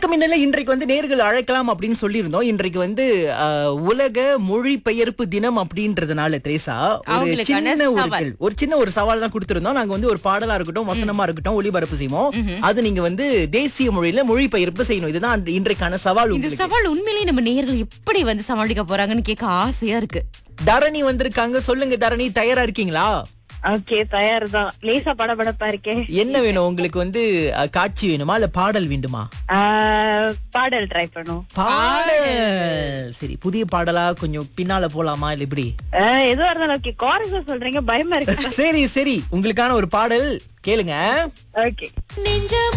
வணக்கம் இன்னல இன்றைக்கு வந்து நேர்கள் அழைக்கலாம் அப்படின்னு சொல்லியிருந்தோம் இன்றைக்கு வந்து அஹ், உலக மொழிபெயர்ப்பு தினம் அப்படின்றதுனால திரேசா ஒரு அவங்களுக்கான சின்ன ஒரு சவால். கேள்வி- ஒரு சின்ன ஒரு சவால் தான் கொடுத்திருந்தோம் நாங்க வந்து ஒரு பாடலா இருக்கட்டும் வசனமா இருக்கட்டும் ஒளிபரப்பு செய்வோம் அது நீங்க வந்து தேசிய மொழியில மொழிபெயர்ப்பு செய்யணும் இதுதான் அன்று- இன்றைக்கான சவால் இந்த உங்களுக்கு சவால் உண்மையிலேயே நம்ம நேயர்கள் எப்படி வந்து சமாளிக்க போறாங்கன்னு கேட்க ஆசையா இருக்கு தரணி வந்திருக்காங்க சொல்லுங்க தரணி தயாரா இருக்கீங்களா ஓகே தயார் தான் லேசா படபடப்பா இருக்கேன் என்ன வேணும் உங்களுக்கு வந்து அஹ், காட்சி வேணுமா இல்ல பாடல் வேண்டுமா ஆஹ், பாடல் ட்ரை பண்ணும் பாடல் சரி புதிய பாடலா கொஞ்சம் பின்னால போலாமா இல்ல இப்படி ஆஹ், எதுவா இருந்தாலும் ஓகே கோரஸா சொல்றீங்க பயமா இருக்கு சரி சரி உங்களுக்கான ஒரு பாடல் கேளுங்க ஓகே நெஞ்சம்